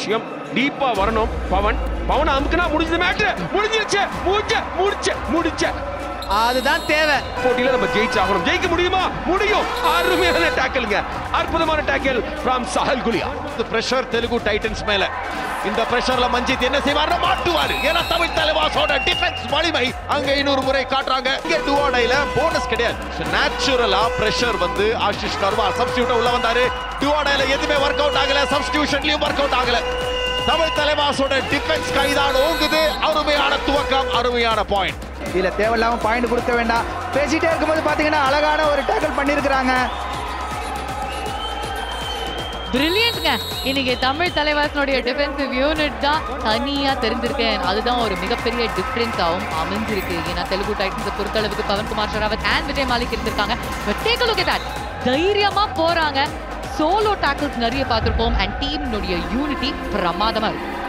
விஷயம் டீப்பா வரணும் பவன் பவன் அமுக்குனா முடிஞ்சது மேட்ரு முடிஞ்சிருச்சு முடிச்ச முடிச்ச முடிச்ச அதுதான் தேவை போட்டியில நம்ம ஜெயிச்சாகணும் ஜெயிக்க முடியுமா முடியும் அருமையான டேக்கிள்ங்க அற்புதமான டேக்கிள் ஃப்ரம் சஹல் குலியா இந்த பிரஷர் தெலுங்கு டைட்டன்ஸ் மேல இந்த பிரஷர்ல மஞ்சித் என்ன செய்வார் மாட்டுவாரு ஏன்னா தமிழ் தலைவாசோட டிஃபென்ஸ் வலிமை அங்க இன்னொரு முறை காட்டுறாங்க இங்க டுவாடைல போனஸ் கிடையாது நேச்சுரலா பிரஷர் வந்து ஆஷிஷ் கர்வா சப்ஸ்டியூட் உள்ள வந்தாரு டுவாடைல எதுவுமே ஒர்க் அவுட் ஆகல சப்ஸ்டியூஷன்லயும் ஒர்க் அவுட் ஆகல தமிழ் தலைவாசோட டிஃபென்ஸ் கைதான் ஓங்குது அருமையான துவக்கம் அருமையான பாயிண்ட் இதுல தேவையில்லாம பாயிண்ட் கொடுக்க வேண்டாம் பேசிட்டே இருக்கும்போது பாத்தீங்கன்னா அழகான ஒரு டேக்கிள் பண்ணிருக்கிறாங்க பிரில்லியன்ட்ங்க இன்னைக்கு தமிழ் தலைவாசனுடைய டிஃபென்சிவ் யூனிட் தான் தனியா தெரிஞ்சிருக்கேன் அதுதான் ஒரு மிகப்பெரிய டிஃபரன்ஸாகவும் அமைஞ்சிருக்கு ஏன்னா தெலுங்கு டைட்டன்ஸை பொறுத்தளவுக்கு பவன்குமார் ஷராவத் அண்ட் விஜய் மாலிக் இருந்திருக்காங்க பட் டேக் லுக் தட் தைரியமா போறாங்க சோலோ டேக்கிள்ஸ் நிறைய பார்த்திருப்போம் அண்ட் டீம்னுடைய யூனிட்டி பிரமாதமா இருக்கு